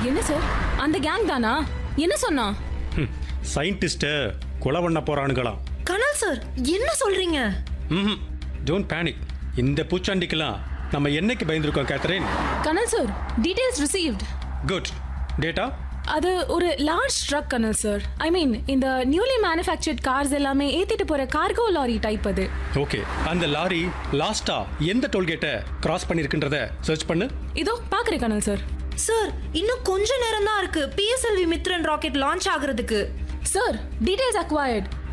என்ன சார் அந்த கேங் தானா என்ன சொன்னா சயின்டிஸ்ட்டை கொலை பண்ண போறானுங்களாம் கனல் சார் என்ன சொல்றீங்க ம் டோன்ட் பேனிக் இந்த பூச்சாண்டிக்கெல்லாம் நம்ம என்னைக்கு பயந்துருக்கோம் Catherine Kanal sir details received good data அது ஒரு large truck Kanal sir I mean இந்த நியூலி மேனுஃபேக்சர்ட் கார்ஸ் எல்லாமே ஏத்திட்டு போற கார்கோ லாரி டைப் அது ஓகே அந்த லாரி லாஸ்டா எந்த டோல்கேட்டை கிராஸ் பண்ணிருக்குன்றத சர்ச் பண்ணு இதோ பாக்குறேன் கனல் சார் சார் இன்னும் கொஞ்ச நேரம் தான் இருக்கு பிஎஸ்எல்வி மித்ரன் ராக்கெட் லான்ச் ஆகுறதுக்கு சார் டீடைல்ஸ் அக்வயர்ட்